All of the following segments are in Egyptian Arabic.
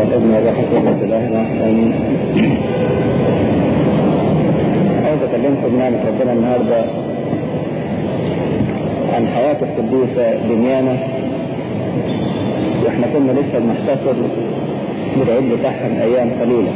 والابن والروح القدس الاله الواحد امين. عايز اكلمكم بنعمة ربنا النهارده عن حياة القديسة دميانة واحنا كنا لسه بنحتفل بالعيد بتاعها من ايام قليلة.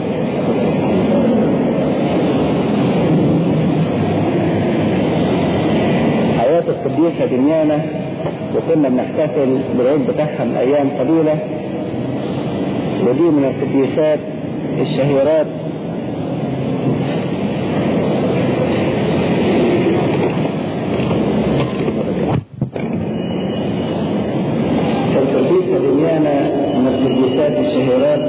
حياة القديسة دميانة وكنا بنحتفل بالعيد بتاعها من ايام قليلة ودي من القديسات الشهيرات القديسة دميانة من القديسات الشهيرات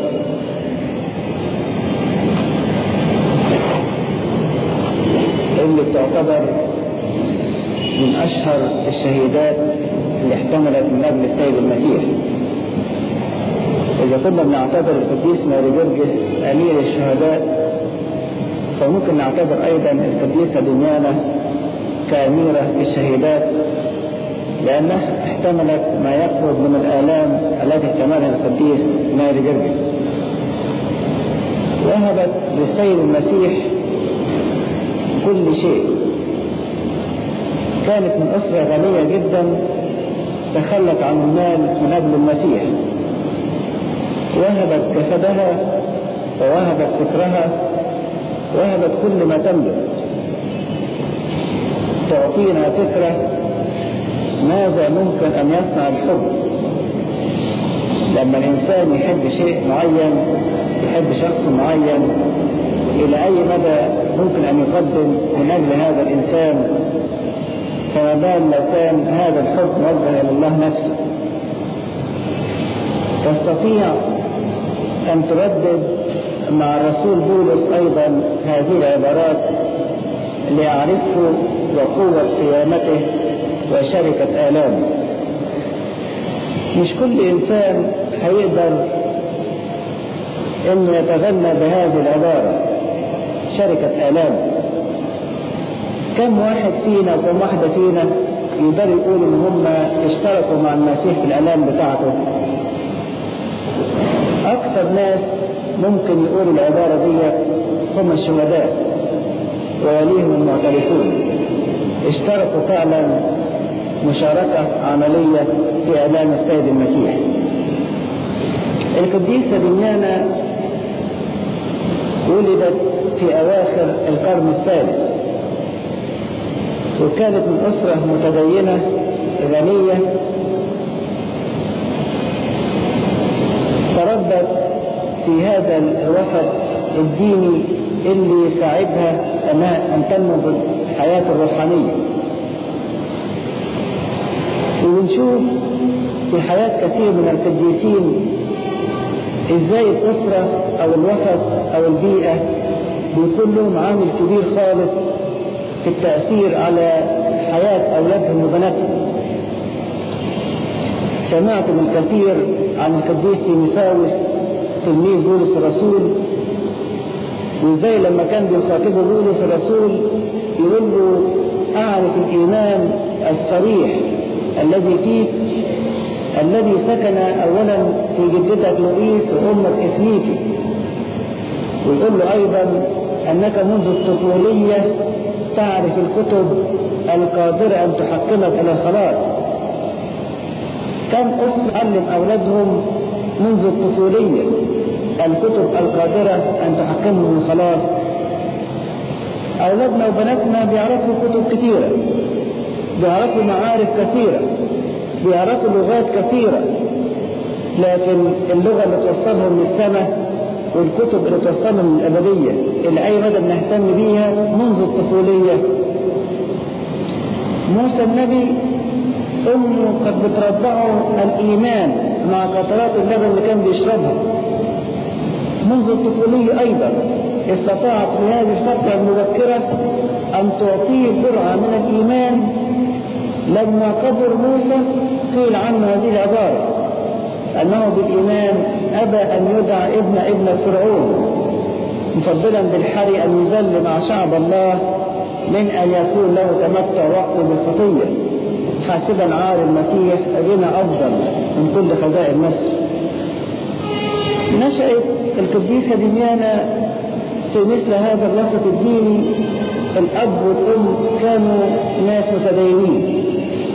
اللي تعتبر من أشهر الشهيدات اللي احتملت من أجل السيد المسيح إذا كنا بنعتبر القديس ماري جرجس أمير الشهداء فممكن نعتبر أيضا القديسة دميانة كأميرة الشهيدات لأنها احتملت ما يقرب من الآلام التي احتملها القديس ماري جرجس وهبت للسيد المسيح كل شيء كانت من أسرة غنية جدا تخلت عن المال من أجل المسيح وهبت جسدها ووهبت فكرها وهبت كل ما تملك تعطينا فكرة ماذا ممكن أن يصنع الحب لما الإنسان يحب شيء معين يحب شخص معين إلى أي مدى ممكن أن يقدم من أجل هذا الإنسان فما بال لو كان هذا الحب موجه إلى الله نفسه تستطيع أن تردد مع الرسول بولس أيضا هذه العبارات ليعرفه وقوة قيامته وشركة آلامه مش كل إنسان هيقدر إنه يتغنى بهذه العبارة شركة آلامه كم واحد فينا وكم واحدة فينا يقدروا يقولوا إن هم اشتركوا مع المسيح في الآلام بتاعته أكثر ناس ممكن يقولوا العبارة دي هم الشهداء ويليهم المعترفون اشتركوا فعلا مشاركة عملية في آلام السيد المسيح القديسة دميانة ولدت في أواخر القرن الثالث وكانت من أسرة متدينة غنية تربت في هذا الوسط الديني اللي يساعدها أنها أن تنمو بالحياة الروحانية وبنشوف في حياة كثير من القديسين ازاي الأسرة أو الوسط أو البيئة بيكون لهم عامل كبير خالص في التأثير على حياة أولادهم وبناتهم سمعت من كثير عن القديس تيمساوس تلميذ بولس الرسول وازاي لما كان بيخاطبه بولس الرسول يقول له اعرف الايمان الصريح الذي فيك الذي سكن اولا في جدتك لؤيس وامك افنيكي ويقول له ايضا انك منذ الطفوليه تعرف الكتب القادره ان تحكمك الى الخلاص كم أسر علم أولادهم منذ الطفولية الكتب القادرة أن تحكمهم الخلاص أولادنا وبناتنا بيعرفوا كتب كثيرة بيعرفوا معارف كثيرة بيعرفوا لغات كثيرة لكن اللغة اللي توصلهم للسماء والكتب اللي توصلهم للأبدية اللي أي مدى بنهتم بيها منذ الطفولية موسى النبي أمه قد بترضعه الإيمان مع قطرات اللبن اللي كان بيشربها منذ الطفولية أيضا استطاعت في هذه الفترة المبكرة أن تعطيه جرعة من الإيمان لما كبر موسى قيل عنه هذه العبارة أنه بالإيمان أبى أن يدع ابن ابن فرعون مفضلا بالحري أن يذل مع شعب الله من أن يكون له تمتع وقته بالخطية حاسبا عار المسيح غنى أفضل من كل خزائن مصر نشأت القديسة دميانة في مثل هذا الوسط الديني الأب والأم كانوا ناس متدينين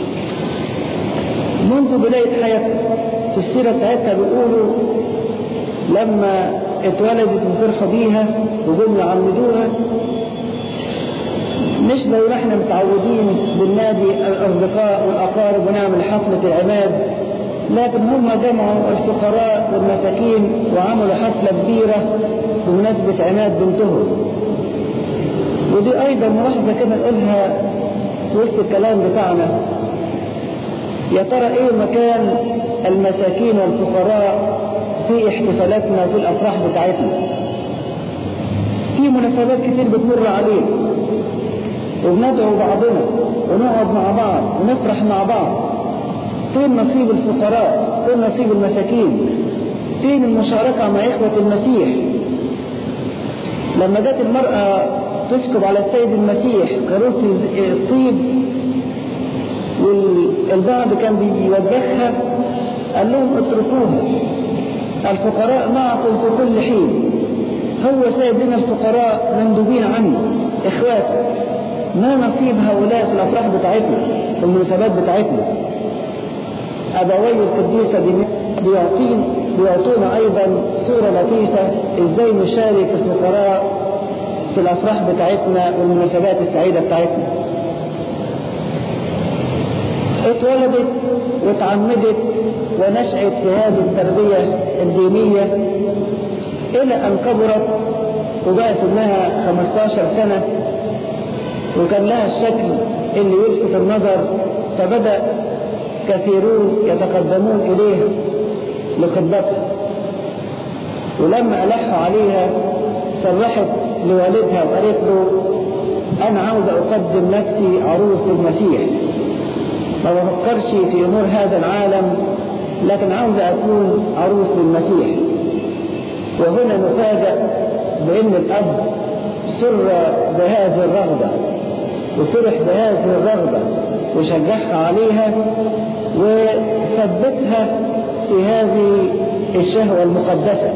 منذ بداية حياتها في السيرة بتاعتها بيقولوا لما اتولدت وفرحوا بيها وجم يعمدوها مش زي ما احنا متعودين بالنادي الأصدقاء والأقارب ونعمل حفلة العماد لكن هم جمعوا الفقراء والمساكين وعملوا حفلة كبيرة بمناسبة عماد بنتهم ودي أيضا ملاحظة كده نقولها في وسط الكلام بتاعنا يا ترى إيه مكان المساكين والفقراء في احتفالاتنا وفي الأفراح بتاعتنا في مناسبات كتير بتمر علينا وبندعو بعضنا ونقعد مع بعض ونفرح مع بعض فين نصيب الفقراء فين نصيب المساكين فين المشاركة مع إخوة المسيح لما جت المرأة تسكب على السيد المسيح قارورة الطيب والبعض كان بيوجهها قال لهم اتركوها الفقراء معكم في كل حين هو سيدنا الفقراء مندوبين عنه اخواته ما نصيب هؤلاء في الافراح بتاعتنا في المناسبات بتاعتنا ابوي القديسه بيعطين بيعطونا ايضا صوره لطيفه ازاي نشارك الفقراء في الافراح بتاعتنا والمناسبات السعيده بتاعتنا اتولدت واتعمدت ونشأت في هذه التربية الدينية إلى أن كبرت وبقى سنها 15 سنة وكان لها الشكل اللي يلفت النظر فبدأ كثيرون يتقدمون إليه لخطبتها ولما ألحوا عليها صرحت لوالدها وقالت له أنا عاوزة أقدم نفسي عروس للمسيح ما بفكرش في أمور هذا العالم لكن عاوزة أكون عروس للمسيح وهنا نفاجأ بأن الأب سر بهذه الرغبة وفرح بهذه الرغبة وشجعها عليها وثبتها في هذه الشهوة المقدسة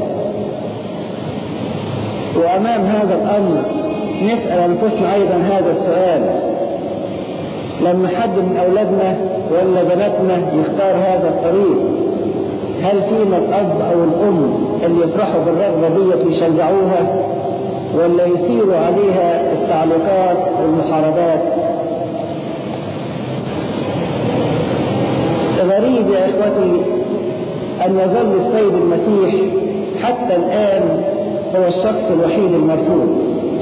وأمام هذا الأمر نسأل أنفسنا أيضا هذا السؤال لما حد من أولادنا ولا بناتنا يختار هذا الطريق هل فينا الأب أو الأم اللي يفرحوا بالرغبة دي ويشجعوها ولا يثيروا عليها التعليقات والمحاربات غريب يا إخوتي أن يظل السيد المسيح حتى الآن هو الشخص الوحيد المرفوض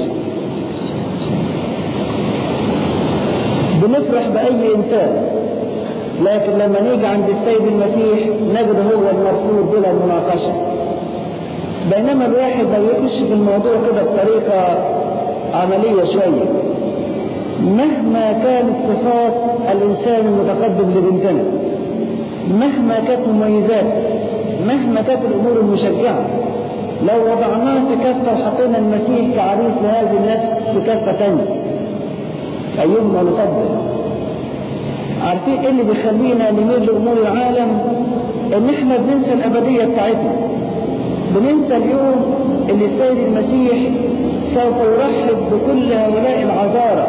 بنفرح بأي إنسان لكن لما نيجي عند السيد المسيح نجد هو المرفوض بلا مناقشة بينما الواحد لو يخش في الموضوع كده بطريقة عملية شوية مهما كانت صفات الإنسان المتقدم لبنتنا مهما كانت مميزاته مهما كانت الأمور المشجعة لو وضعناه في كفة وحطينا المسيح كعريس لهذه النفس في كفة تانية أيهما نفضل عارفين ايه اللي بيخلينا نميل لأمور العالم ان احنا بننسى الأبدية بتاعتنا بننسى اليوم اللي السيد المسيح سوف يرحب بكل هؤلاء العذارى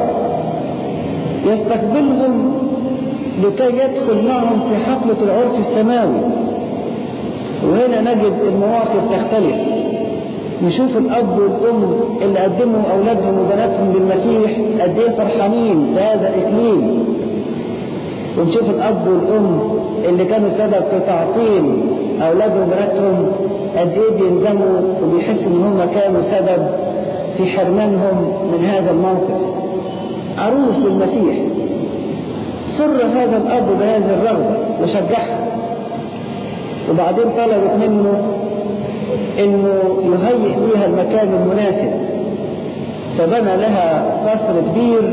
يستقبلهم لكي يدخل معهم في حفلة العرس السماوي وهنا نجد المواقف تختلف نشوف الأب والأم اللي قدموا أولادهم وبناتهم للمسيح قد إيه فرحانين بهذا الإكليل ونشوف الأب والأم اللي كانوا سبب في تعطيل أولادهم وبناتهم قد إيه بيندموا وبيحسوا إن هم كانوا سبب في حرمانهم من هذا الموقف عروس للمسيح سر هذا الأب بهذه الرغبة وشجعها وبعدين طلبت منه انه يهيئ لها المكان المناسب فبنى لها قصر كبير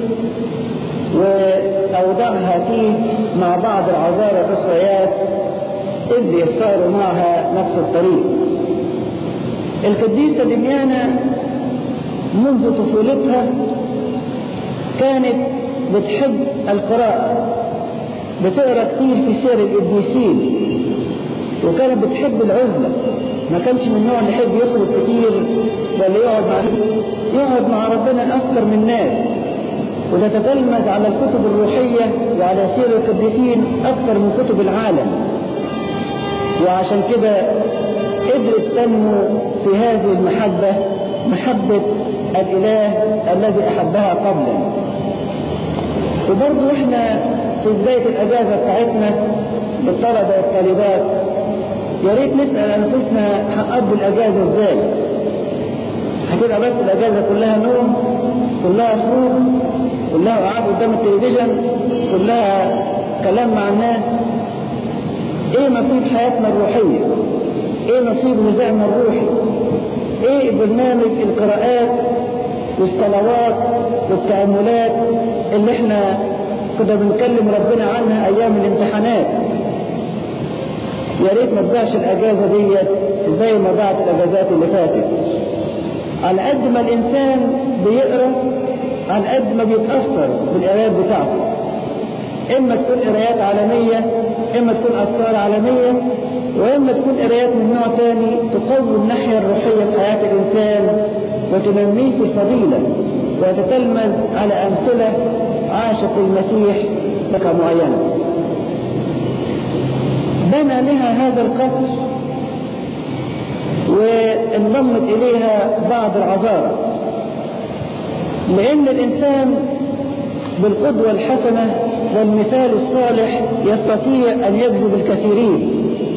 واودعها فيه مع بعض العذارى الاخريات اذ يختاروا معها نفس الطريق القديسة دميانة منذ طفولتها كانت بتحب القراءة بتقرا كتير في سير القديسين وكانت بتحب العزلة ما كانش من النوع اللي يحب يخرج كتير ولا يقعد مع يقعد مع ربنا أكثر من الناس وتتتلمذ على الكتب الروحية وعلى سير القديسين أكثر من كتب العالم وعشان كده قدرت تنمو في هذه المحبة محبة الإله الذي أحبها قبلا وبرضه احنا في بداية الأجازة بتاعتنا للطلبة والطالبات يا ريت نسأل أنفسنا هنقضي الأجازة إزاي؟ هتبقى بس الأجازة كلها نوم كلها خروج كلها قعاد قدام التلفزيون كلها كلام مع الناس ايه نصيب حياتنا الروحية ايه نصيب نزاعنا الروحي ايه برنامج القراءات والصلوات والتأملات اللي احنا كنا بنكلم ربنا عنها ايام الامتحانات يا ريت ما تضيعش الاجازه ديت زي ما ضاعت الاجازات اللي فاتت على قد ما الانسان بيقرا على قد ما بيتاثر بالقرايات بتاعته اما تكون قرايات عالميه اما تكون افكار عالميه واما تكون قرايات من نوع ثاني تقوي الناحيه الروحيه في حياه الانسان وتنميه في الفضيله وتتلمذ على امثله عاشت المسيح لك معينه بنى لها هذا القصر وانضمت إليها بعض العذارى لأن الإنسان بالقدوة الحسنة والمثال الصالح يستطيع أن يجذب الكثيرين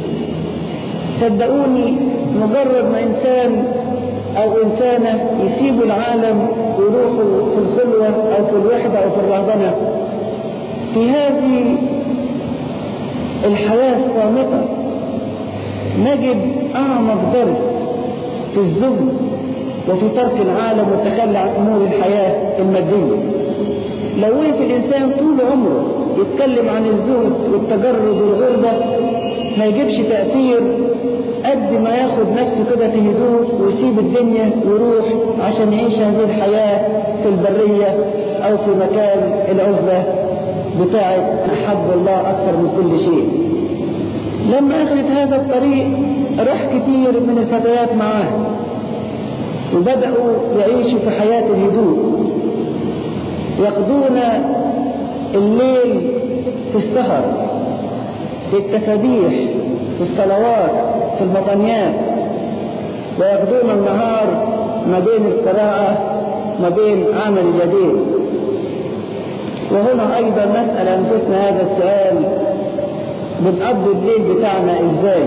صدقوني مجرد ما إنسان أو إنسانة يسيبوا العالم ويروحوا في الخلوة أو في الوحدة أو في الرهبنة في هذه الحياة الصامتة نجد أعمق درس في الزهد وفي ترك العالم والتخلي عن أمور الحياة المادية لو وقف الإنسان طول عمره يتكلم عن الزهد والتجرد والغربة ما يجيبش تأثير قد ما ياخد نفسه كده في هدوء ويسيب الدنيا ويروح عشان يعيش هذه الحياة في البرية أو في مكان العزلة بتاعت أحب الله أكثر من كل شيء لما أخذت هذا الطريق راح كتير من الفتيات معاه وبدأوا يعيشوا في حياة الهدوء يقضون الليل في السهر في التسابيح في الصلوات في المطنيات ويقضون النهار ما بين القراءة ما بين عمل اليدين وهنا أيضا نسأل أنفسنا هذا السؤال بنقضي الليل بتاعنا إزاي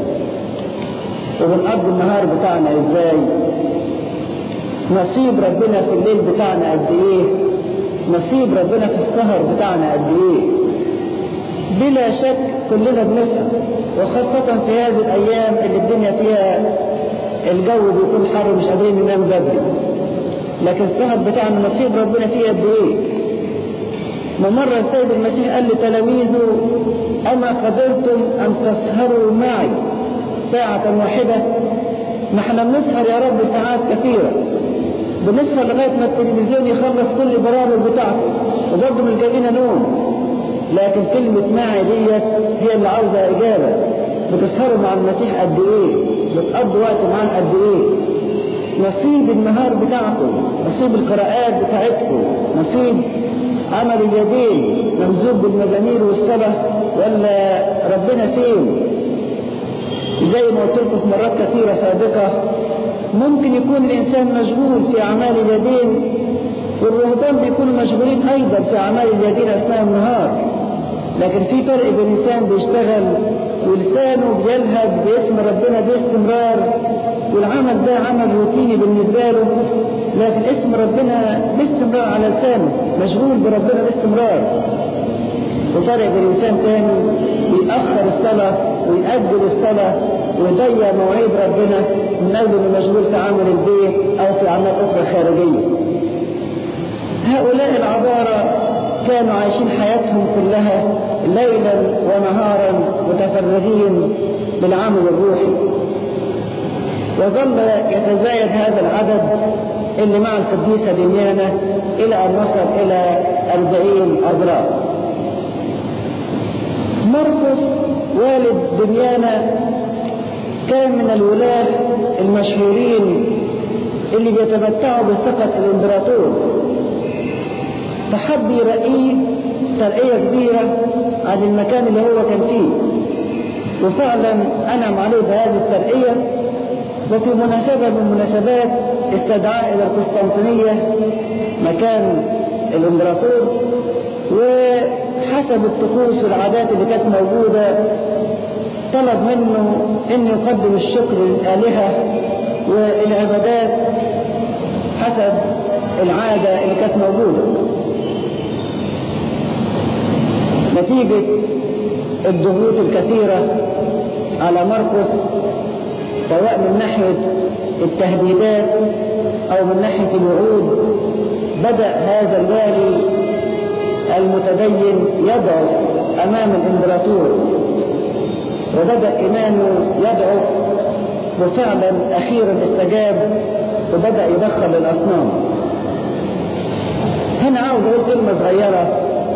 وبنقضي النهار بتاعنا إزاي نصيب ربنا في الليل بتاعنا قد إيه نصيب ربنا في السهر بتاعنا قد إيه بلا شك كلنا بنسهر وخاصة في هذه الأيام اللي الدنيا فيها الجو بيكون حر مش قادرين ننام بدري لكن السهر بتاعنا نصيب ربنا فيه قد إيه ومرة السيد المسيح قال لتلاميذه أما قدرتم أن تسهروا معي ساعة واحدة ما احنا بنسهر يا رب ساعات كثيرة بنسهر لغاية ما التلفزيون يخلص كل البرامج بتاعته وبرضه مش جايين نوم لكن كلمة معي ديت هي اللي عاوزة إجابة بتسهروا مع المسيح قد إيه بتقضوا وقت معاه قد إيه نصيب النهار بتاعكم نصيب القراءات بتاعتكم نصيب عمل اليدين ممزوج بالمزامير والصلاة ولا ربنا فين زي ما قلت لكم في مرات كثيرة سابقة ممكن يكون الإنسان مشغول في أعمال اليدين والرهبان بيكونوا مشغولين أيضا في أعمال اليدين أثناء النهار لكن في فرق بين إنسان بيشتغل ولسانه بيلهب باسم ربنا باستمرار والعمل ده عمل روتيني بالنسبة له لكن اسم ربنا باستمرار على لسانه مشغول بربنا باستمرار وفرق بين إنسان تاني بيأخر الصلاة ويأجل الصلاة ويضيع مواعيد ربنا من أجل إنه مشغول في عمل البيت أو في أعمال أخرى خارجية. هؤلاء العبارة كانوا عايشين حياتهم كلها ليلا ونهارا متفرغين للعمل الروحي وظل يتزايد هذا العدد اللي مع القديسة دميانة إلى أن وصل إلى أربعين أذراع مرقس والد دميانة كان من الولاة المشهورين اللي بيتمتعوا بثقة الإمبراطور فحب يرقيه ترقية كبيرة عن المكان اللي هو كان فيه وفعلا أنعم عليه بهذه الترقية وفي مناسبة من المناسبات استدعاه إلى القسطنطينية مكان الإمبراطور وحسب الطقوس والعادات اللي كانت موجودة طلب منه أن يقدم الشكر للآلهة والعبادات حسب العادة اللي كانت موجودة نتيجة الضغوط الكثيرة على مرقس سواء من ناحية التهديدات أو من ناحية الوعود بدأ هذا الوالي المتدين يضعف أمام الإمبراطور وبدأ إيمانه يضعف وفعلا أخيرا استجاب وبدأ يدخل الأصنام هنا عاوز أقول كلمة صغيرة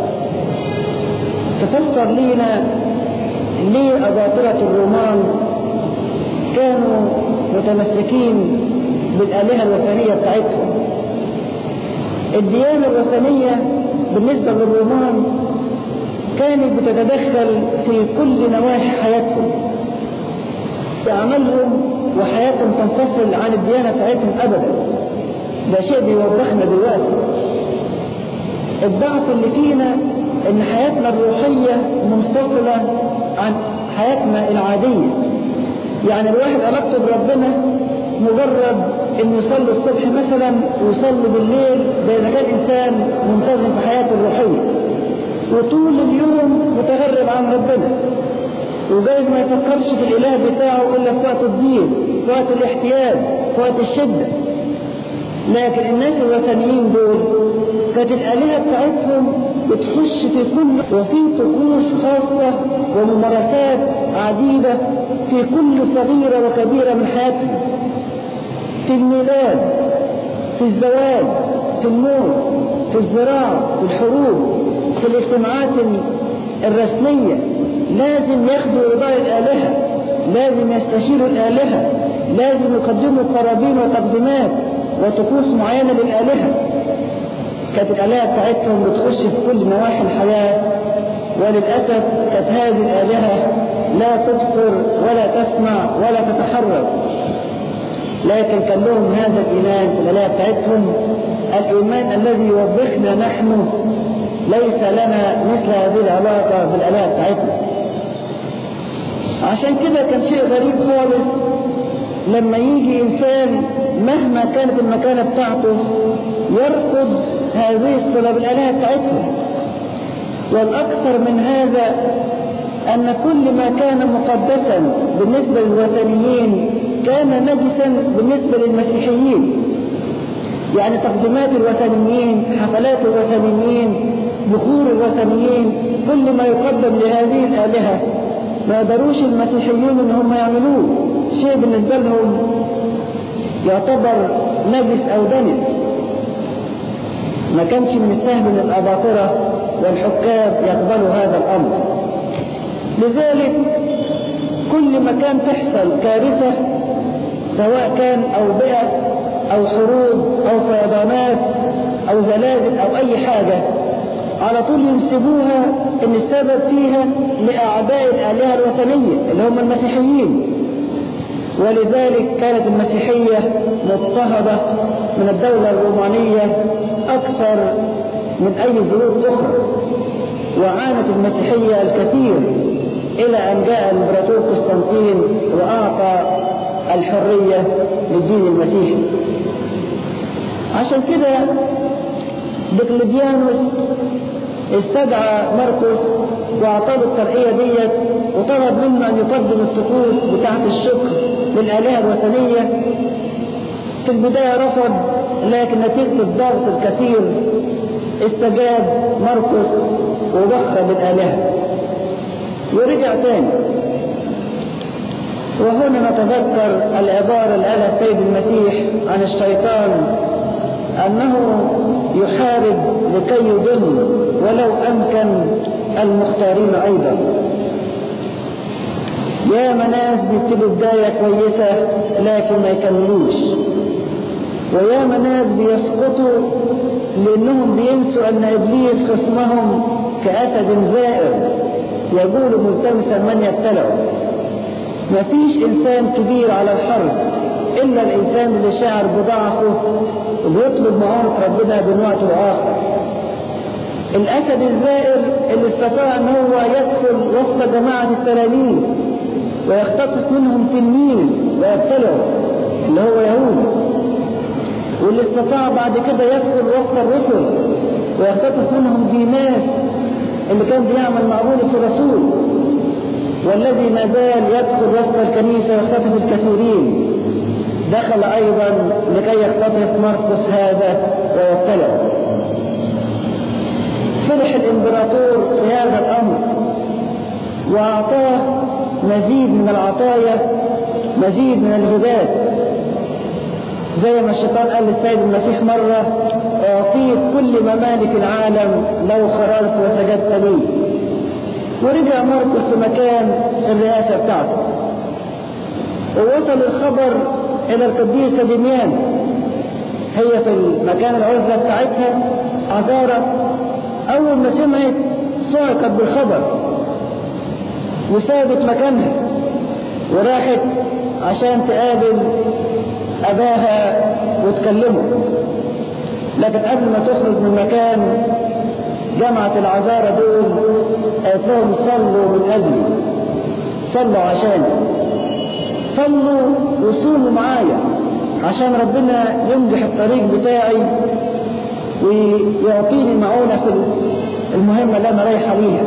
تفسر لينا ليه أباطرة الرومان كانوا متمسكين بالآلهة الوثنية بتاعتهم الديانة الوثنية بالنسبة للرومان كانت بتتدخل في كل نواحي حياتهم أعمالهم وحياتهم تنفصل عن الديانة بتاعتهم أبدا ده شيء بيوضحنا دلوقتي الضعف اللي فينا ان حياتنا الروحية منفصلة عن حياتنا العادية يعني الواحد علاقته بربنا مجرد انه يصلي الصبح مثلا ويصلي بالليل ده اذا كان انسان منتظم في حياته الروحية وطول اليوم متغرب عن ربنا وجايز ما يفكرش في الاله بتاعه الا في وقت الضيق في وقت الاحتياج في وقت الشدة لكن الناس الوثنيين دول كانت الآلهة بتاعتهم بتخش في كل وفي طقوس خاصة وممارسات عديدة في كل صغيرة وكبيرة من حياتهم في الميلاد في الزواج في الموت في الزراعة في الحروب في الاجتماعات الرسمية لازم ياخدوا رضاء الآلهة لازم يستشيروا الآلهة لازم يقدموا قرابين وتقديمات وطقوس معينة للآلهة كانت الآلهة بتاعتهم بتخش في كل نواحي الحياة وللأسف كانت هذه الآلهة لا تبصر ولا تسمع ولا تتحرك لكن كان لهم هذا الإيمان في الآلهة بتاعتهم الإيمان الذي يوبخنا نحن ليس لنا مثل هذه العلاقة بالآلهة بتاعتنا عشان كده كان شيء غريب خالص لما يجي إنسان مهما كانت المكانة بتاعته يرفض هذه الصلة بالآلهة بتاعتهم والأكثر من هذا أن كل ما كان مقدسا بالنسبة للوثنيين كان نجسا بالنسبة للمسيحيين يعني تقديمات الوثنيين حفلات الوثنيين بخور الوثنيين كل ما يقدم لهذه الآلهة ما يقدروش المسيحيون ان هم يعملوه شيء بالنسبة لهم يعتبر نجس او دنس ما كانش من السهل ان الاباطرة والحكام يقبلوا هذا الامر لذلك كل ما كان تحصل كارثة سواء كان اوبئة او حروب او فيضانات او زلازل او اي حاجة على طول ينسبوها ان السبب فيها لاعداء الالهه الوثنيه اللي هم المسيحيين ولذلك كانت المسيحيه مضطهده من الدوله الرومانيه اكثر من اي ظروف اخرى وعانت المسيحيه الكثير الى ان جاء الامبراطور قسطنطين واعطى الحريه للدين المسيحي عشان كده دقلديانوس استدعى مرقس واعطاه الترقية ديت وطلب منه ان يقدم الطقوس بتاعة الشكر للآلهة الوثنية في البداية رفض لكن نتيجة الضغط الكثير استجاب مرقس وضخ بالآلهة ورجع تاني وهنا نتذكر العبارة اللي قالها السيد المسيح عن الشيطان أنه يحارب لكي يضل ولو أمكن المختارين أيضا يا ناس بيبتدوا بداية كويسة لكن ما يكملوش ويا ناس بيسقطوا لأنهم بينسوا أن إبليس خصمهم كأسد زائر يقول ملتمسا من يبتلعه مفيش إنسان كبير على الحرب إلا الإنسان اللي شعر بضعفه وبيطلب معونة ربنا بين وقت وآخر الأسد الزائر اللي استطاع أن هو يدخل وسط جماعة التلاميذ ويختطف منهم تلميذ ويبتلعه اللي هو يهوذا واللي استطاع بعد كده يدخل وسط الرسل ويختطف منهم ديماس اللي كان بيعمل مع بولس الرسول والذي ما زال يدخل وسط الكنيسة ويختطف الكثيرين دخل أيضا لكي يختطف مرقس هذا ويبتلعه فرح الإمبراطور في هذا الأمر وأعطاه مزيد من العطايا مزيد من الهبات زي ما الشيطان قال للسيد المسيح مرة أعطيك كل ممالك العالم لو خررت وسجدت لي ورجع مرقس في مكان الرئاسة بتاعته ووصل الخبر إلى القديسة دميان هي في المكان العزلة بتاعتها عذارة أول ما سمعت صعقت بالخبر وسابت مكانها وراحت عشان تقابل أباها وتكلمه لكن قبل ما تخرج من مكان جمعت العذارى دول قالت لهم صلوا من أجلي صلوا عشاني صلوا وصوموا معايا عشان ربنا ينجح الطريق بتاعي ويعطيني معونة في المهمة اللي أنا رايحة ليها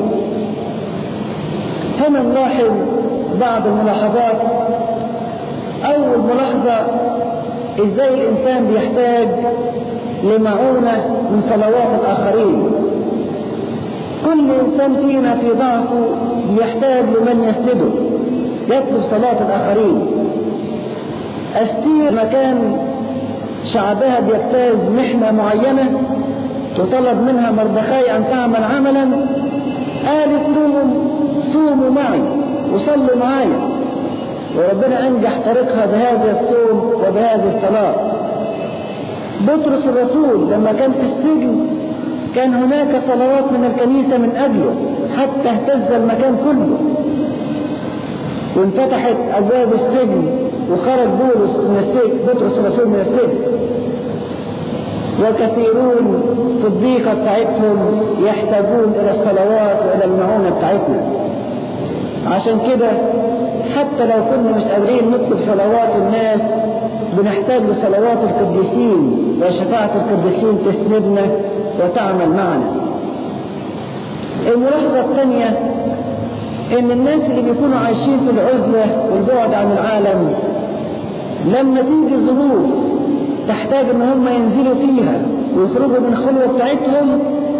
هنا نلاحظ بعض الملاحظات أول ملاحظة إزاي الإنسان بيحتاج لمعونة من صلوات الآخرين كل إنسان فينا في ضعفه بيحتاج لمن يسنده يطلب صلاة الآخرين أستير مكان شعبها بيجتاز محنة معينة تطلب منها مردخاي أن تعمل عملا قالت لهم صوموا معي وصلوا معايا وربنا أنجح طريقها بهذا الصوم وبهذه الصلاة بطرس الرسول لما كان في السجن كان هناك صلوات من الكنيسة من أجله حتى اهتز المكان كله وانفتحت أبواب السجن وخرج بولس من السجن بطرس الرسول من السجن وكثيرون في الضيقة بتاعتهم يحتاجون إلى الصلوات وإلى المعونة بتاعتنا عشان كده حتى لو كنا مش قادرين نطلب صلوات الناس بنحتاج لصلوات القديسين وشفاعة القديسين تسندنا وتعمل معنا الملاحظة الثانية ان الناس اللي بيكونوا عايشين في العزلة والبعد عن العالم لما تيجي ظروف تحتاج ان هم ينزلوا فيها ويخرجوا من الخلوة بتاعتهم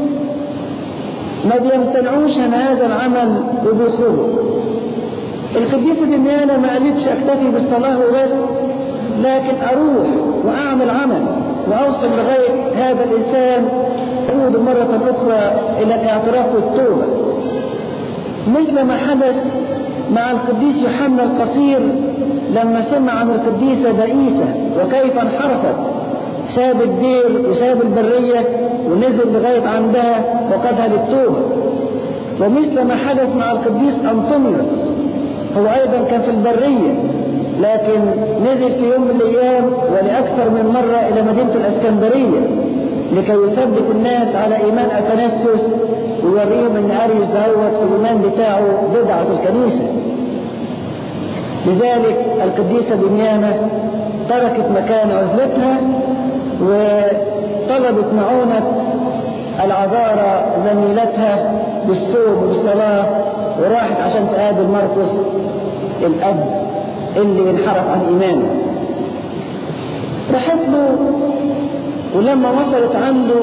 ما بيمتنعوش عن هذا العمل وبيخرجوا القديسة دميانة ما قالتش اكتفي بالصلاة وبس لكن اروح واعمل عمل واوصل لغاية هذا الانسان يعود مرة اخرى الى الاعتراف والتوبة مثل ما حدث مع القديس يوحنا القصير لما سمع عن القديسة بئيسة وكيف انحرفت ساب الدير وساب البرية ونزل لغاية عندها وقدها للتوبة ومثل ما حدث مع القديس أنطونيوس هو أيضا كان في البرية لكن نزل في يوم من الأيام ولأكثر من مرة إلى مدينة الأسكندرية لكي يثبت الناس على إيمان أثناسيوس ويوريهم أن أريوس دوت الإيمان بتاعه بدعة في الكنيسة لذلك القديسة دميانة تركت مكان عزلتها وطلبت معونة العذارى زميلتها بالصوم وبالصلاة وراحت عشان تقابل مرقس الأب اللي انحرف عن إيمانه راحت له ولما وصلت عنده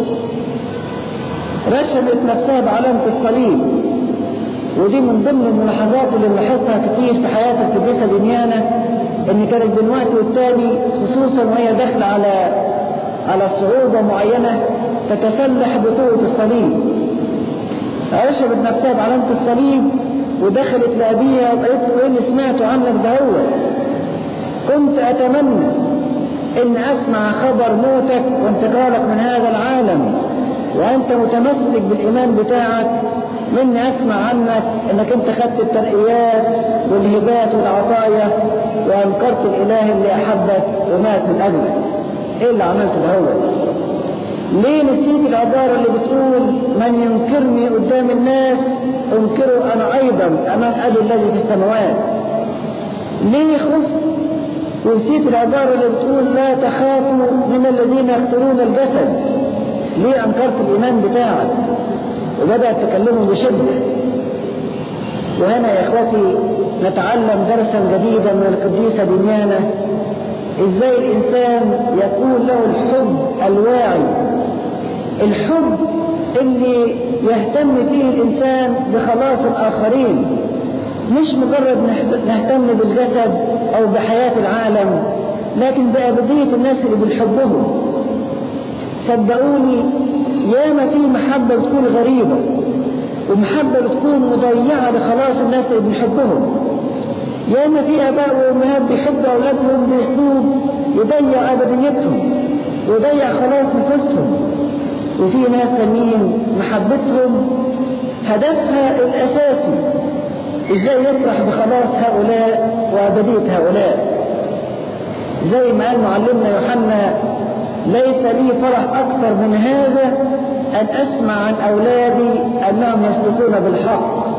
رسمت نفسها بعلامة الصليب ودي من ضمن الملاحظات اللي نلاحظها كتير في حياة القديسة دميانة ان كانت بين وقت والتاني خصوصا وهي داخلة على على صعوبة معينة تتسلح بقوة الصليب رسمت نفسها بعلامة الصليب ودخلت لأبيها وقالت له إيه اللي سمعته عنك ده هو كنت أتمنى إن أسمع خبر موتك وانتقالك من هذا العالم وأنت متمسك بالإيمان بتاعك مني أسمع عنك إنك أنت خدت الترقيات والهبات والعطايا وأنكرت الإله اللي أحبك ومات من أجلك إيه اللي عملته ده هو ليه نسيت العبارة اللي بتقول من ينكرني قدام الناس انكره أنا أيضا أمام أبي الذي في السماوات ليه خفت ونسيت العبارة اللي بتقول لا تخافوا من الذين يقتلون الجسد ليه أنكرت الإيمان بتاعك وبدأت تكلمه بشدة وهنا يا إخوتي نتعلم درسا جديدا من القديسة دميانة إزاي الإنسان يكون له الحب الواعي الحب اللي يهتم فيه الإنسان بخلاص الآخرين مش مجرد نهتم بالجسد أو بحياة العالم لكن بأبدية الناس اللي بنحبهم صدقوني ياما في محبة بتكون غريبة ومحبة بتكون مضيعة لخلاص الناس اللي بنحبهم ياما في آباء وأمهات بيحبوا أولادهم بأسلوب يضيع أبديتهم ويضيع خلاص نفوسهم وفي ناس تانيين محبتهم هدفها الأساسي إزاي يفرح بخلاص هؤلاء وأبدية هؤلاء زي ما قال معلمنا يوحنا ليس لي فرح أكثر من هذا أن أسمع عن أولادي أنهم يسلكون بالحق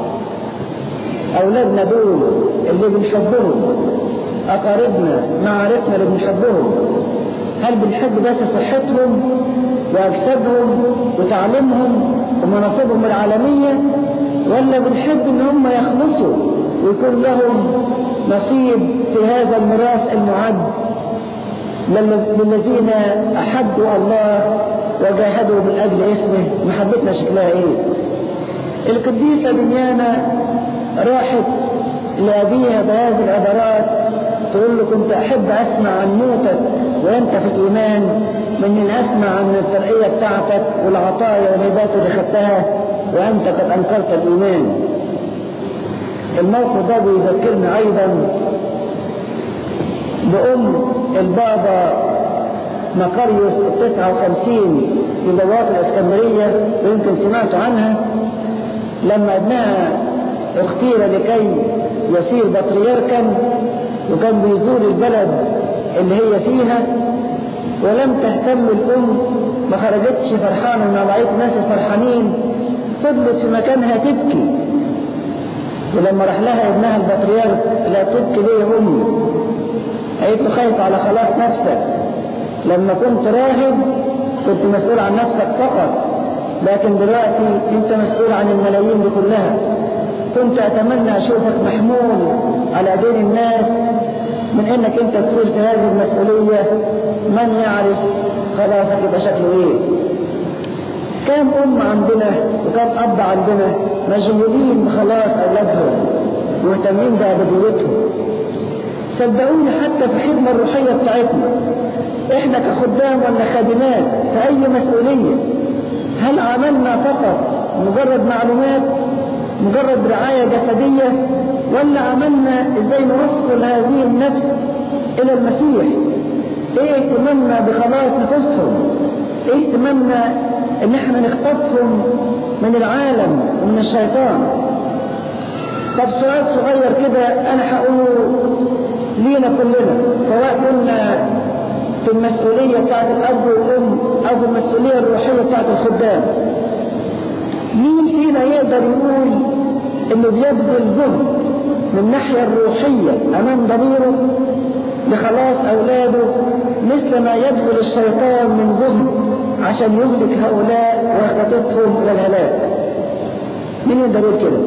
أولادنا دول اللي بنحبهم أقاربنا معارفنا اللي بنحبهم هل بنحب بس صحتهم وأجسادهم وتعليمهم ومناصبهم العالمية ولا بنحب إن هم يخلصوا ويكون لهم نصيب في هذا الميراث المعد للذين أحبوا الله وجاهدوا من أجل اسمه محبتنا شكلها إيه القديسة دميانة راحت لأبيها بهذه العبارات تقول له كنت أحب أسمع عن موتك وأنت في الإيمان من أن أسمع عن الترقية بتاعتك والعطايا والهبات اللي خدتها وأنت قد أنكرت الإيمان الموقف ده بيذكرنا أيضا بأم البابا مقريوس التسعة وخمسين في بوابة الإسكندرية ويمكن سمعتوا عنها لما ابنها اختير لكي يصير بطريركا وكان بيزور البلد اللي هي فيها ولم تهتم الأم ما خرجتش فرحانة من رأيت ناس فرحانين فضلت في مكانها تبكي ولما راح لها ابنها البطريرك لا تبكي ليه يا أمي قالت له خايف على خلاص نفسك لما كنت راهب كنت مسؤول عن نفسك فقط لكن دلوقتي انت مسؤول عن الملايين دي كلها كنت اتمنى اشوفك محمول على ايدين الناس من انك انت تصير في هذه المسؤولية من يعرف خلاصك يبقى شكله ايه كم ام عندنا وكم اب عندنا مشغولين بخلاص اولادهم مهتمين بابديتهم صدقوني حتى في الخدمة الروحية بتاعتنا احنا كخدام ولا خادمات في اي مسؤولية هل عملنا فقط مجرد معلومات مجرد رعاية جسدية ولا عملنا ازاي نوصل هذه النفس الى المسيح ايه اهتمامنا بخلاص نفوسهم ايه اهتمامنا ان احنا نخطفهم من العالم ومن الشيطان طب سؤال صغير كده انا هقوله لينا كلنا سواء كنا في المسؤولية بتاعت الأب والأم أو في المسؤولية الروحية بتاعت الخدام مين فينا يقدر يقول إنه بيبذل جهد من الناحية الروحية أمام ضميره لخلاص أولاده مثل ما يبذل الشيطان من جهد عشان يهلك هؤلاء ويختطفهم إلى الهلاك مين يقدر يقول كده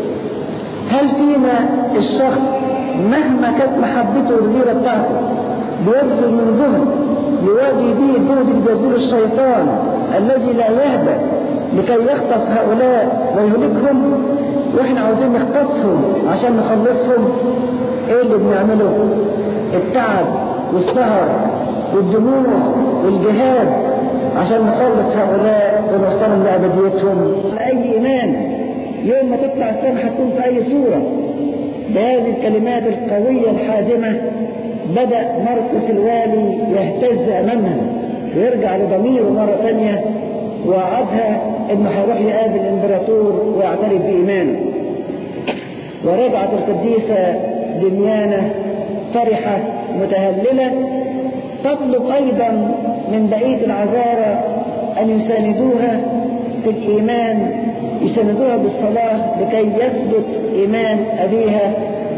هل فينا الشخص مهما كانت محبته الغيرة بتاعته بيبذل من جهد يواجه به الجهد اللي بيبذله الشيطان الذي لا يهدى لكي يخطف هؤلاء ويهلكهم واحنا عاوزين نخطفهم عشان نخلصهم ايه اللي بنعمله التعب والسهر والدموع والجهاد عشان نخلص هؤلاء ونوصلهم لأبديتهم أي إيمان يوم ما تطلع السماء هتكون في أي صورة بهذه الكلمات القوية الحازمة بدأ مرقس الوالي يهتز أمامها ويرجع لضميره مرة ثانية وعدها انه هيروح يقابل الامبراطور ويعترف بإيمانه ورجعت القديسة دميانة فرحة متهللة تطلب أيضا من بقية العذارى أن يساندوها في الإيمان يساندوها بالصلاة لكي يثبت إيمان أبيها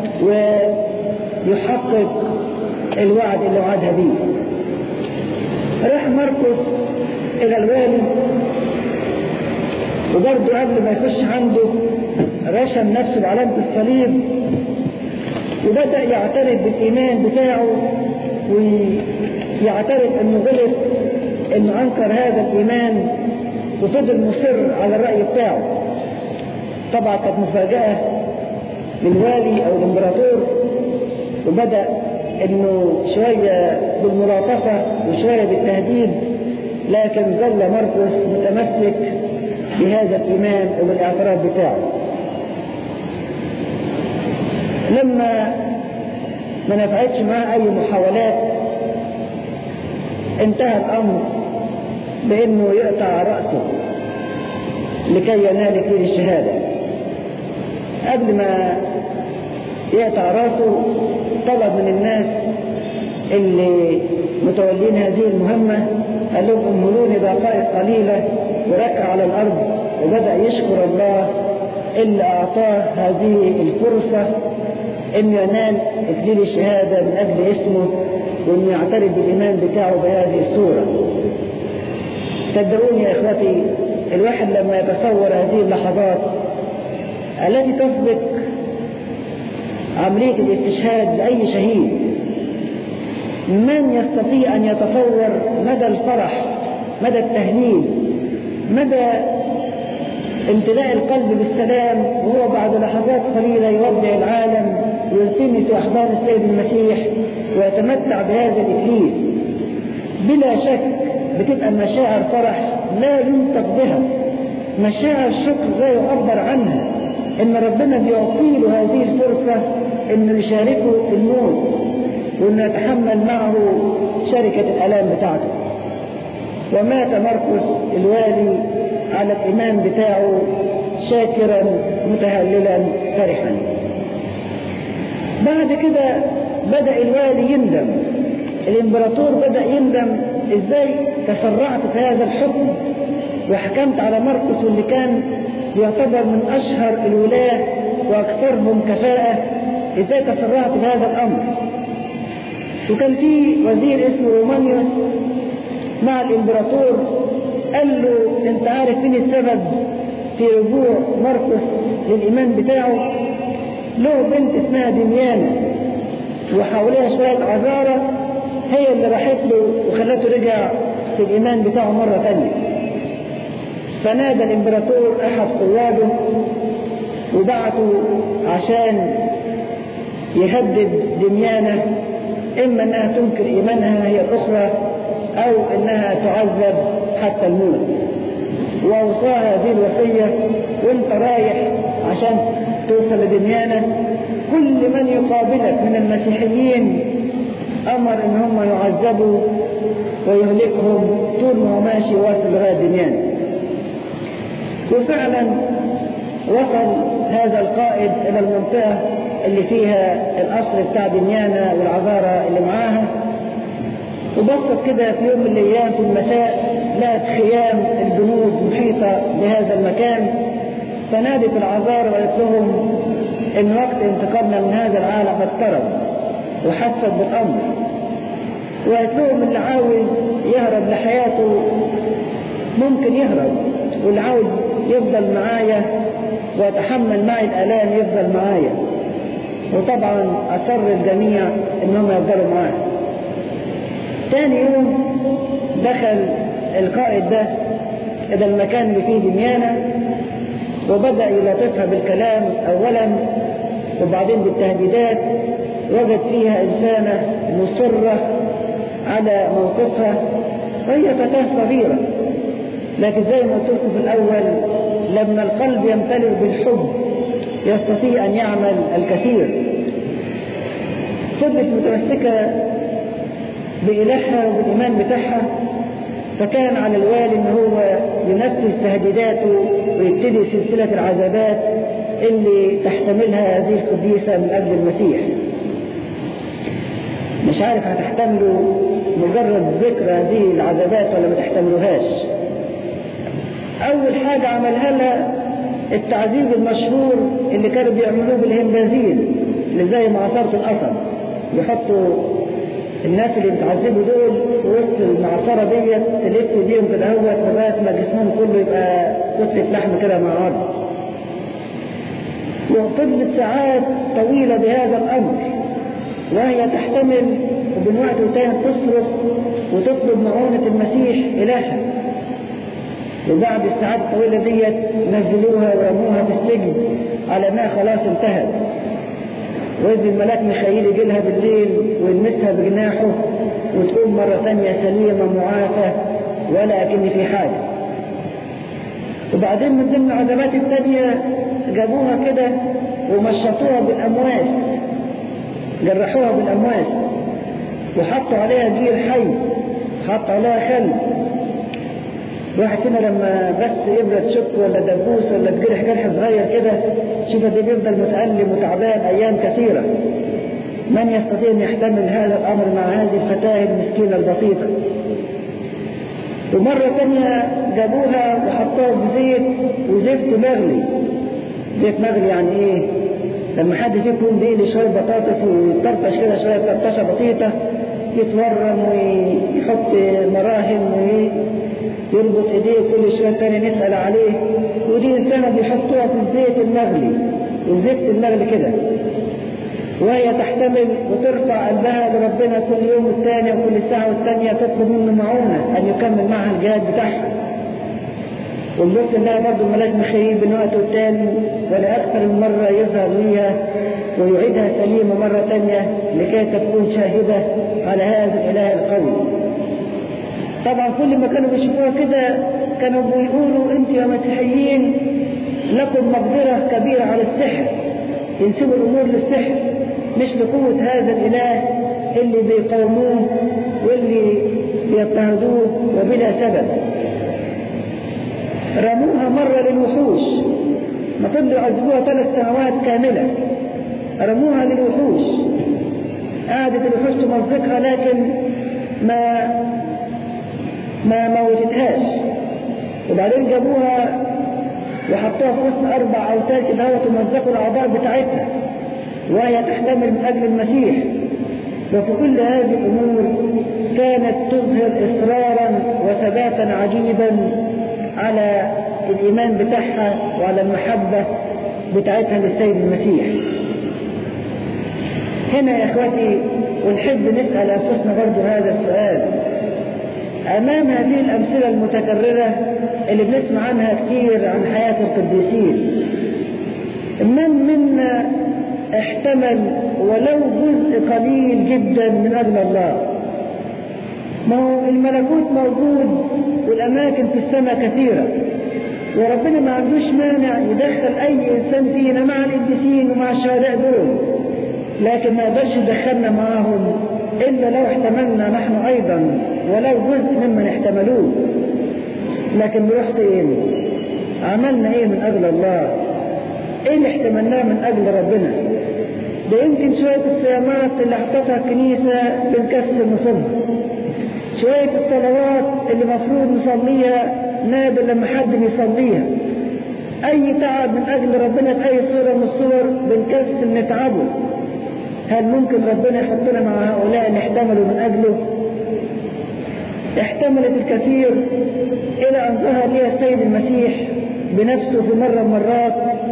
ويحقق الوعد اللي وعدها به راح مرقس إلى الوالي وبرضه قبل ما يخش عنده رسم نفسه بعلامة الصليب وبدأ يعترف بالإيمان بتاعه ويعترف أنه غلط أنه أنكر هذا الإيمان وفضل مصر على الرأي بتاعه طبعا كانت مفاجأة للوالي أو الإمبراطور وبدأ أنه شوية بالملاطفة وشوية بالتهديد لكن ظل مرقس متمسك بهذا الإيمان وبالاعتراف بتاعه لما ما نفعتش معاه أي محاولات انتهى الأمر بأنه يقطع رأسه لكي ينال كثير الشهادة قبل ما يقطع رأسه طلب من الناس اللي متولين هذه المهمة قال لهم امهلوني دقائق قليلة وركع على الأرض وبدأ يشكر الله اللي أعطاه هذه الفرصة انه ينال اكليل الشهادة من اجل اسمه وانه يعترف بالايمان بتاعه بهذه الصورة صدقوني يا اخوتي الواحد لما يتصور هذه اللحظات التي تسبق عملية الاستشهاد لأي شهيد من يستطيع أن يتصور مدى الفرح مدى التهليل مدى امتلاء القلب بالسلام وهو بعد لحظات قليلة يودع العالم ويلتمي في أحضان السيد المسيح ويتمتع بهذا الإكليل بلا شك بتبقى مشاعر فرح لا ينطق بها مشاعر شكر لا يعبر عنها إن ربنا بيعطي له هذه الفرصة إنه يشاركه الموت وإنه يتحمل معه شركة الآلام بتاعته ومات مرقس الوالي على الإيمان بتاعه شاكرا متهللا فرحا بعد كده بدأ الوالي يندم الامبراطور بدأ يندم ازاي تسرعت في هذا الحكم وحكمت على مرقس واللي كان يعتبر من أشهر الولاة وأكثرهم كفاءة ازاي تسرعت في هذا الأمر وكان في وزير اسمه رومانيوس مع الامبراطور قال له انت عارف مين السبب في رجوع مرقس للإيمان بتاعه له بنت اسمها دميانة وحواليها شوية عذارة هي اللي راحت له وخلته رجع في الإيمان بتاعه مرة ثانية فنادى الإمبراطور أحد قواده وبعته عشان يهدد دميانة إما أنها تنكر إيمانها هي الأخرى أو أنها تعذب حتى الموت وأوصاها هذه الوصية وانت رايح عشان توصل لدنيانا كل من يقابلك من المسيحيين أمر إن هم يعذبوا ويهلكهم طول ما هو ماشي واصل لغاية دنيانا وفعلا وصل هذا القائد إلى المنطقة اللي فيها القصر بتاع دنيانا والعذارى اللي معاها وبصت كده في يوم من الأيام في المساء لقت خيام الجنود محيطة بهذا المكان فنادت العذارى وقالت لهم إن وقت انتقالنا من هذا العالم اقترب وحست بالأمر وقالت لهم اللي عاوز يهرب لحياته ممكن يهرب واللي عاوز يفضل معايا ويتحمل معي الآلام يفضل معايا وطبعا أصر الجميع إنهم يفضلوا معاه ثاني يوم دخل القائد ده إلى المكان اللي فيه دميانة وبدأ يلاطفها بالكلام أولا وبعدين بالتهديدات وجد فيها إنسانة مصرة على موقفها وهي فتاة صغيرة لكن زي ما قلت لكم في الأول لما القلب يمتلئ بالحب يستطيع أن يعمل الكثير فضلت متمسكة بإلهها وبالإيمان بتاعها فكان على الوالي ان هو ينفذ تهديداته ويبتدي سلسلة العذابات اللي تحتملها هذه القديسة من أجل المسيح مش عارف هتحتملوا مجرد ذكر هذه العذابات ولا ما تحتملوهاش أول حاجة عملها لها التعذيب المشهور اللي كانوا بيعملوه بالهمبازين اللي زي معصرة القصب يحطوا الناس اللي بيتعذبوا دول في وسط المعصرة ديت تلف بيهم كده اهوت لغاية ما جسمهم كله يبقى كتلة لحم كده مع بعض وفضلت ساعات طويلة بهذا الأمر وهي تحتمل وبين وقت وتاني تصرخ وتطلب معونة المسيح إلها وبعد الساعات الطويلة ديت نزلوها ورموها في السجن على ما خلاص انتهت وإذ الملاك ميخائيل يجي لها بالليل ويلمسها بجناحه وتقوم مرة تانية سليمة معافى ولا أكن في حاجة وبعدين من ضمن العزمات التانية جابوها كده ومشطوها بالأمواس جرحوها بالأمواس وحطوا عليها جير حي حطوا عليها خل الواحد هنا لما بس يبرد شك ولا دبوس ولا تجرح جرح صغير كده شوف ده بيفضل متألم وتعبان أيام كثيرة من يستطيع أن يحتمل هذا الأمر مع هذه الفتاة المسكينة البسيطة ومرة ثانية جابوها وحطوها بزيت وزفت مغلي زيت مغلي يعني ايه لما حد فيكم بيقلي شوية بطاطس ويطرطش كده شوية طرطشة بسيطة يتورم ويحط مراهم ويربط ايديه كل شوية تاني نسأل عليه ودي انسانة بيحطوها في الزيت المغلي والزفت المغلي كده وهي تحتمل وترفع قلبها لربنا كل يوم والتاني وكل ساعة والتانية تطلب منه معونة أن يكمل معها الجهاد بتاعها ونبص انها برضه الملاك مخيب من وقت والتاني ولا أكثر من مرة يظهر ليها ويعيدها سليمة مرة تانية لكي تكون شاهدة على هذا الإله القوي طبعا كل ما كانوا بيشوفوها كده كانوا بيقولوا انت يا مسيحيين لكم مقدرة كبيرة على السحر ينسبوا الأمور للسحر مش لقوة هذا الإله اللي بيقاوموه واللي بيضطهدوه وبلا سبب رموها مرة للوحوش ما فضلوا يعذبوها ثلاث سنوات كاملة رموها للوحوش قعدت الوحوش تمزقها لكن ما ما موتتهاش وبعدين جابوها وحطوها في وسط أربع أوتاد كده وتمزقوا الأعضاء بتاعتها وهي تحتمل من أجل المسيح وفي كل هذه الأمور كانت تظهر إصرارا وثباتا عجيبا على الإيمان بتاعها وعلى المحبة بتاعتها للسيد المسيح هنا يا إخوتي ونحب نسأل أنفسنا برضو هذا السؤال أمام هذه الأمثلة المتكررة اللي بنسمع عنها كتير عن حياة القديسين من منا احتمل ولو جزء قليل جدا من أجل الله ما هو الملكوت موجود والأماكن في السماء كثيرة وربنا ما عندوش مانع يدخل أي إنسان فينا مع القديسين ومع الشهداء دول لكن ما يقدرش يدخلنا معاهم إلا لو احتملنا نحن أيضا ولو جزء ممن احتملوه لكن نروح فين عملنا ايه من اجل الله ايه اللي احتملناه من اجل ربنا ده يمكن شوية الصيامات اللي حطتها الكنيسة بنكسر نصبها شوية الصلوات اللي مفروض نصليها نادر لما حد بيصليها اي تعب من اجل ربنا في اي صورة من الصور بنكسل نتعبه هل ممكن ربنا يحطنا مع هؤلاء اللي احتملوا من اجله احتملت الكثير إلى أن ظهر لي السيد المسيح بنفسه في مرة مرات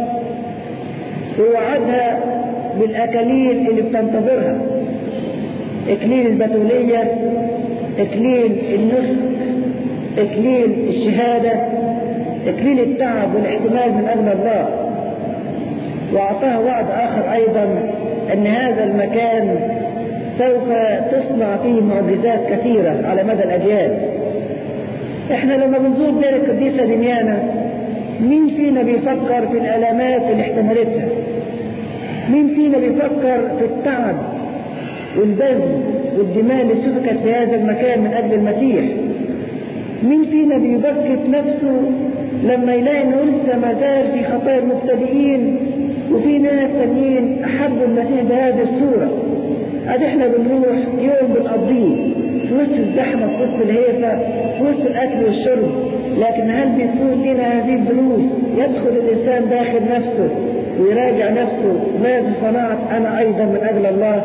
ووعدها بالأكاليل اللي بتنتظرها إكليل البتولية إكليل النسك إكليل الشهادة إكليل التعب والاحتمال من أجل الله وأعطاها وعد آخر أيضا أن هذا المكان سوف تصنع فيه معجزات كثيرة على مدى الأجيال احنا لما بنزور دير القديسة دميانة مين فينا بيفكر في الألامات اللي احتملتها مين فينا بيفكر في التعب والبذل والدماء اللي سفكت في هذا المكان من أجل المسيح مين فينا بيبكت نفسه لما يلاقي انه لسه ما زال في خطايا المبتدئين وفي ناس تانيين احبوا المسيح بهذه الصوره ادي احنا بنروح يوم بنقضيه في وسط الزحمه في وسط الهيفه في وسط الاكل والشرب لكن هل بيكون لنا هذه الدروس يدخل الانسان داخل نفسه ويراجع نفسه ماذا صنعت انا ايضا من اجل الله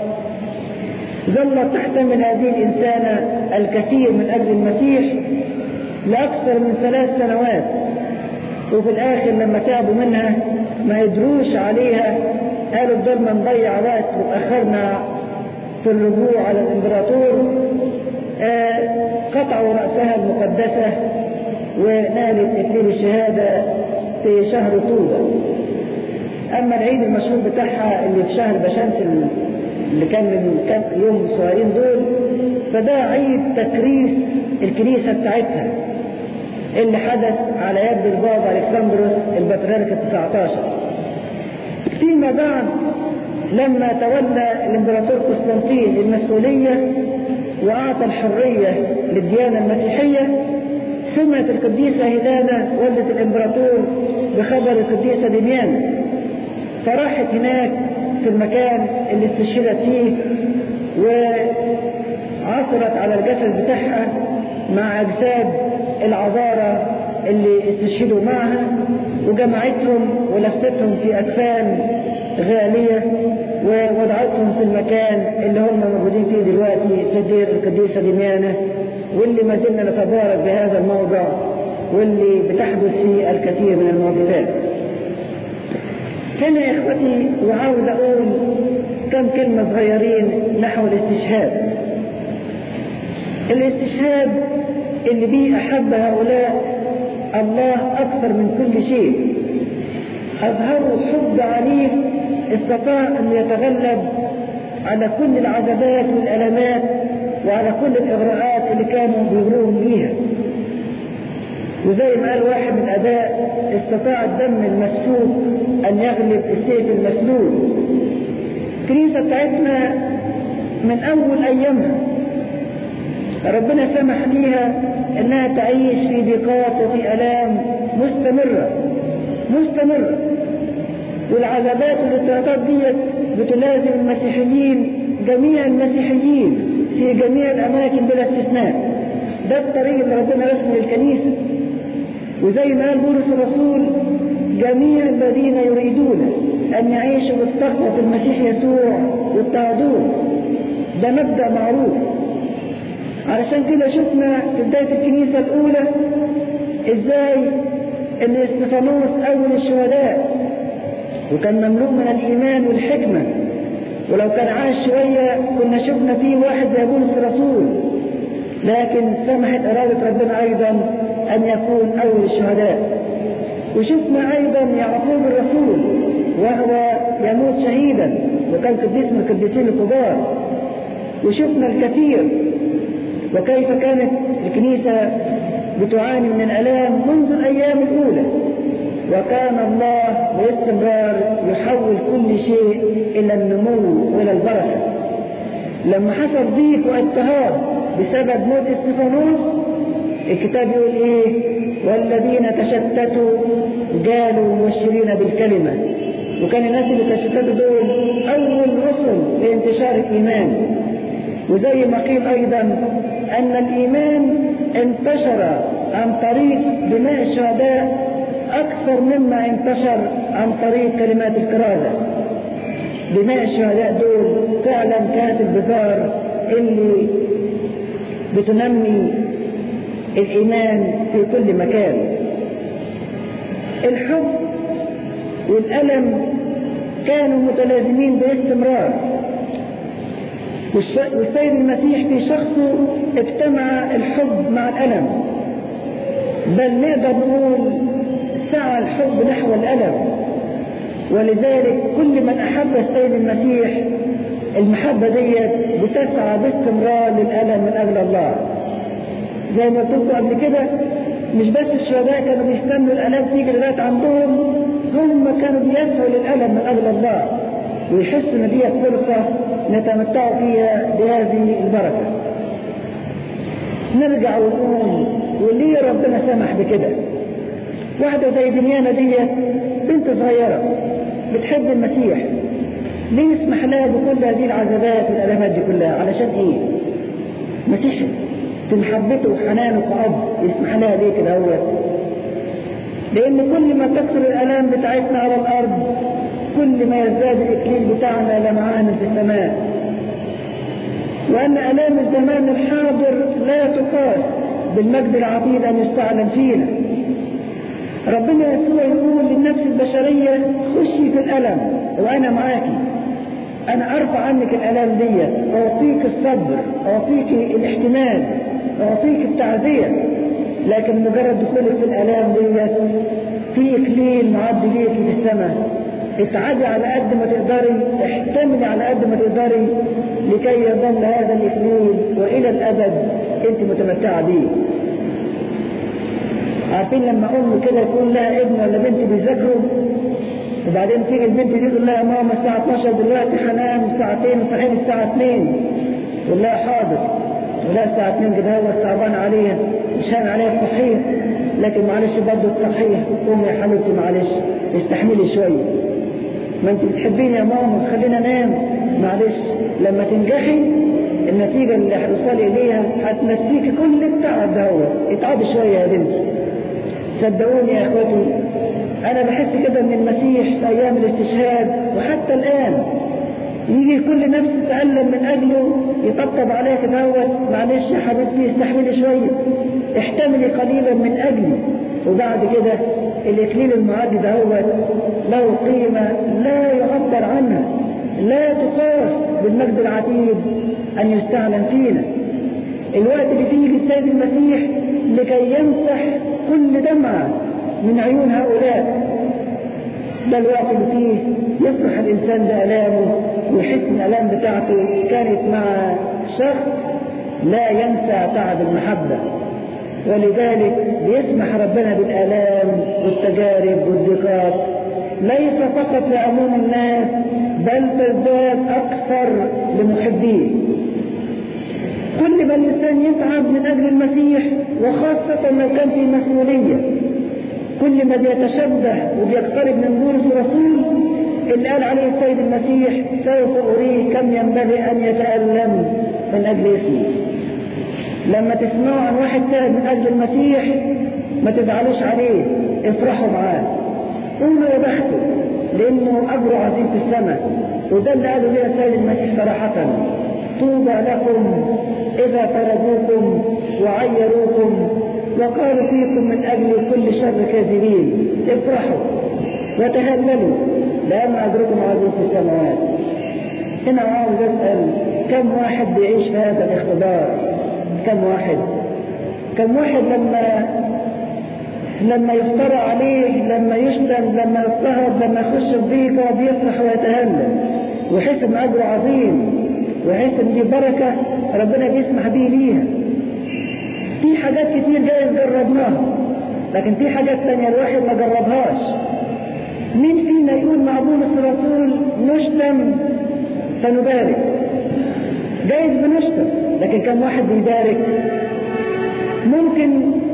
ظلت تحتمل هذه الإنسانة الكثير من أجل المسيح لأكثر من ثلاث سنوات وفي الآخر لما تعبوا منها ما يدروش عليها قالوا بدل ما نضيع وقت وتأخرنا في الرجوع على الإمبراطور آه قطعوا رأسها المقدسة ونالت إكليل الشهادة في شهر طوبة أما العيد المشهور بتاعها اللي في شهر بشمس اللي كان من كام يوم صغيرين دول فده عيد تكريس الكنيسة بتاعتها اللي حدث على يد البابا الكسندروس البطريرك ال 19 فيما بعد لما تولى الامبراطور قسطنطين المسؤولية وأعطى الحرية للديانة المسيحية سمعت القديسة هيلانا والدة الامبراطور بخبر القديسة دميانا فراحت هناك في المكان اللي استشهدت فيه وعثرت على الجسد بتاعها مع أجساد العذارى اللي استشهدوا معها وجمعتهم ولفتهم في أكفان غالية ووضعتهم في المكان اللي هم موجودين فيه دلوقتي في دير القديسة دميانة واللي ما زلنا نتبارك بهذا الموضع واللي بتحدث فيه الكثير من المعجزات هنا يا اخوتي وعاوز اقول كم كلمة صغيرين نحو الاستشهاد الاستشهاد اللي بيه احب هؤلاء الله اكثر من كل شيء اظهروا حب عنيف استطاع ان يتغلب على كل العذابات والالمات وعلى كل الاغراءات اللي كانوا بيغروهم بيها وزي ما قال واحد من الآباء استطاع الدم المسفوك أن يغلب السيف المسلول الكنيسة بتاعتنا من أول أيامها ربنا سمح ليها أنها تعيش في ضيقات وفي ألام مستمرة مستمرة والعذابات والاضطرابات ديت بتلازم المسيحيين جميع المسيحيين في جميع الأماكن بلا استثناء ده الطريق اللي ربنا رسمه للكنيسة وزي ما قال بولس الرسول جميع الذين يريدون أن يعيشوا بالتقوى في المسيح يسوع يضطهدون ده مبدأ معروف علشان كده شفنا في بداية الكنيسة الأولى إزاي إن استفانوس أول الشهداء وكان مملوء من الإيمان والحكمة ولو كان عاش شوية كنا شفنا فيه واحد زي بولس الرسول لكن سمحت إرادة ربنا أيضا أن يكون أول الشهداء وشفنا أيضا يعقوب الرسول وهو يموت شهيدا وكان قديس من القديسين الكبار وشفنا الكثير وكيف كانت الكنيسة بتعاني من الألام منذ الأيام الأولى وكان الله باستمرار يحول كل شيء إلى النمو وإلى البركة لما حصل ضيق واضطهاد بسبب موت استفانوس الكتاب يقول ايه والذين تشتتوا قالوا مبشرين بالكلمة وكان الناس اللي تشتتوا دول أول رسل لانتشار الإيمان وزي ما قيل أيضا أن الإيمان انتشر عن طريق بناء الشهداء أكثر مما انتشر عن طريق كلمات الكرازة بناء الشهداء دول فعلا كانت البذار اللي بتنمي الإيمان في كل مكان الحب والألم كانوا متلازمين باستمرار والسيد المسيح في شخصه اجتمع الحب مع الألم بل نقدر نقول سعى الحب نحو الألم ولذلك كل من أحب السيد المسيح المحبة ديت بتسعى باستمرار للألم من أجل الله زي ما قلت قبل كده مش بس الشهداء كانوا بيستنوا الالام تيجي لغايه عندهم هم كانوا بيسعوا للالم من اجل الله ويحسوا ان دي فرصه نتمتع فيها بهذه البركه نرجع ونقول وليه ربنا سمح بكده واحده زي دنيانا ديت بنت صغيره بتحب المسيح ليه يسمح لها بكل هذه العذابات والالامات دي كلها علشان ايه مسيح في محبته وحنانه كأب يسمح لها ليه كده هو لأن كل ما تكثر الآلام بتاعتنا على الأرض كل ما يزداد الإكليل بتاعنا لمعانا في السماء وأن آلام الزمان الحاضر لا تقاس بالمجد العظيم أن يستعلن فينا ربنا يسوع يقول للنفس البشرية خشي في الألم وأنا معاكي أنا أرفع عنك الآلام دي أعطيك الصبر أعطيك الاحتمال أعطيك التعزية لكن مجرد دخولك في الآلام دي في إكليل معد ليكي في السماء اتعدي على قد ما تقدري احتملي على قد ما تقدري لكي يظل هذا الإكليل وإلى الأبد أنت متمتعة به عارفين لما أم كده يكون لها ابن ولا بنت بيذاكروا وبعدين تيجي البنت دي تقول لها يا ماما الساعة 12 دلوقتي هنام ساعتين وصحيح الساعة 2 تقول لها حاضر ولا الساعة 2 كده هو صعبان عليها مش هان عليها الصحيح لكن معلش برضه الصحيح قومي يا حبيبتي معلش استحملي شوية ما انت بتحبيني يا ماما خلينا نام معلش لما تنجحي النتيجة اللي هتوصلي إليها هتنسيكي كل التعب ده هو اتعبي شوية يا بنتي صدقوني يا اخوتي انا بحس كده ان المسيح في ايام الاستشهاد وحتى الان يجي كل نفس تألم من اجله يطبطب عليها كده هو معلش يا حبيبتي استحملي شويه احتملي قليلا من اجلي وبعد كده الاكليل المعد ده هو له قيمه لا يعبر عنها لا تقاس بالمجد العتيد ان يستعلن فينا الوقت اللي فيه السيد المسيح لكي يمسح كل دمعة من عيون هؤلاء ده الوقت اللي فيه يفرح الإنسان بألامه ويحس إن الآلام بتاعته كانت مع شخص لا ينسى تعب المحبة ولذلك بيسمح ربنا بالآلام والتجارب والضيقات ليس فقط لعموم الناس بل تزداد أكثر لمحبيه كل ما الإنسان يتعب من أجل المسيح وخاصة لو كان في مسؤولية كل ما بيتشبه وبيقترب من بولس الرسول اللي قال عليه السيد المسيح سوف أريه كم ينبغي أن يتألم من أجل اسمي لما تسمعوا عن واحد تائب من أجل المسيح ما تزعلوش عليه افرحوا معاه قولوا يا بخته لأنه أجره عظيم في السماء وده اللي قاله لنا السيد المسيح صراحة طوبى لكم إذا طردوكم وعيروكم وقالوا فيكم من أجل كل شر كاذبين افرحوا وتهللوا لأن أجركم عظيم في السماوات هنا عاوز أسأل كم واحد بيعيش في هذا الاختبار كم واحد كم واحد لما لما يفترى عليه لما يشتم لما يضطهد لما يخش الضيقة بيفرح ويتهلل ويحس ان اجره عظيم ويحس ان دي بركة ربنا بيسمح بيه ليها في حاجات كتير جايز جربناها لكن في حاجات تانية الواحد ما جربهاش مين فينا يقول مع بولس الرسول نشتم فنبارك جايز بنشتم لكن كم واحد بيبارك ممكن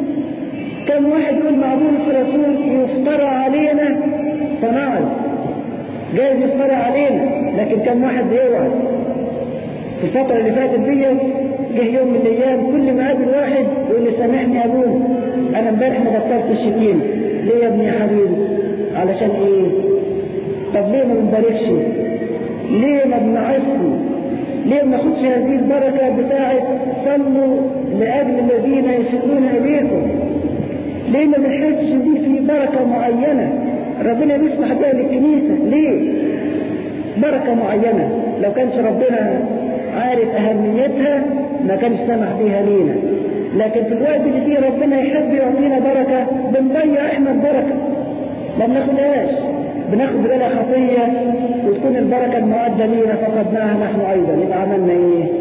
كم واحد يقول مع بولس الرسول يفترى علينا فنعز جايز يفترى علينا لكن كم واحد بيوعد في الفترة اللي فاتت دي جه يوم من الأيام كل ما قابل واحد يقول لي سامحني يا أبوه أنا امبارح ما بطلت الشتيمة ليه يا ابني يا حبيبي علشان إيه؟ طب ليه ما بنباركش؟ ليه ما بنعصش؟ ليه ما ناخدش هذه البركة بتاعت صلوا لأجل الذين يسلون إليكم؟ ليه ما بنحسش دي في بركة معينة؟ ربنا بيسمح بها للكنيسة ليه؟ بركة معينة لو كانش ربنا عارف أهميتها ما كانش سمح بيها لينا لكن في الوقت اللي فيه ربنا يحب يعطينا بركة بنضيع احنا البركة ما بناخدهاش بناخد بلا خطية وتكون البركة المعدة لينا فقدناها نحن أيضا يبقى عملنا إيه؟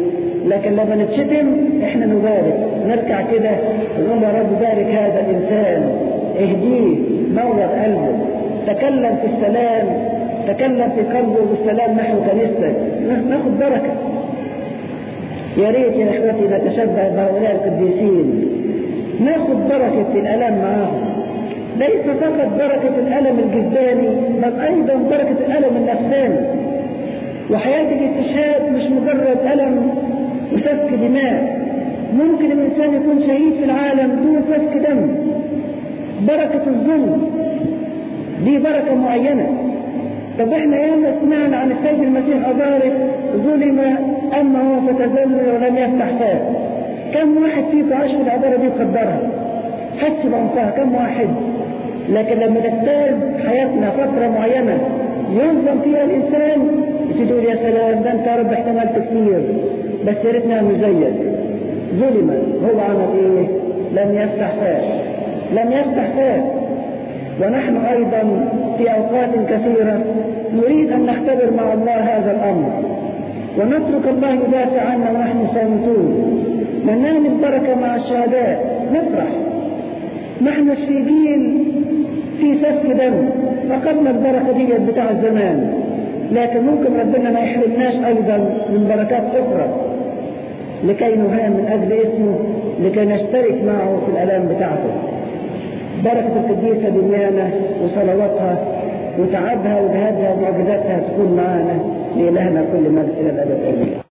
لكن لما نتشتم احنا نبارك نركع كده ونقول يا رب بارك هذا الانسان اهديه نور قلبه تكلم في السلام تكلم في قلبه بالسلام نحو كنيستك ناخد بركه يا ريت يا اخوتي نتشبه بهؤلاء القديسين ناخد بركه الالم معاهم ليس فقط بركه الالم الجسداني بل ايضا بركه الالم النفساني وحياه الاستشهاد مش مجرد الم وسفك دماء ممكن الإنسان يكون شهيد في العالم دون سفك دم بركة الظلم دي بركة معينة طب احنا ياما سمعنا عن السيد المسيح أبارك ظلم أما هو فتذلل ولم يفتح فاه كم واحد فيكم عاش في العبارة دي وخبرها حس بعمقها كم واحد لكن لما نجتاز حياتنا فترة معينة ينظم فيها الإنسان تقول يا سلام ده أنت يا رب احتملت كتير بس يا ريتني أعمل زيك ظلم هو عمل إيه؟ لم يفتح فاه لم يفتح فاه ونحن أيضا في أوقات كثيرة نريد أن نختبر مع الله هذا الأمر ونترك الله يدافع عنا ونحن صامتون ننال البركة مع الشهداء نفرح ما احناش في جيل في سفك دم فقدنا البركة دي بتاع الزمان لكن ممكن ربنا ما يحرمناش أيضا من بركات أخرى لكي نهان من أجل اسمه لكي نشترك معه في الألام بتاعته بركة القديسة دنيانا وصلواتها وتعبها وجهادها ومعجزاتها تكون معنا لإلهنا كل مجد إلى الأبد آمين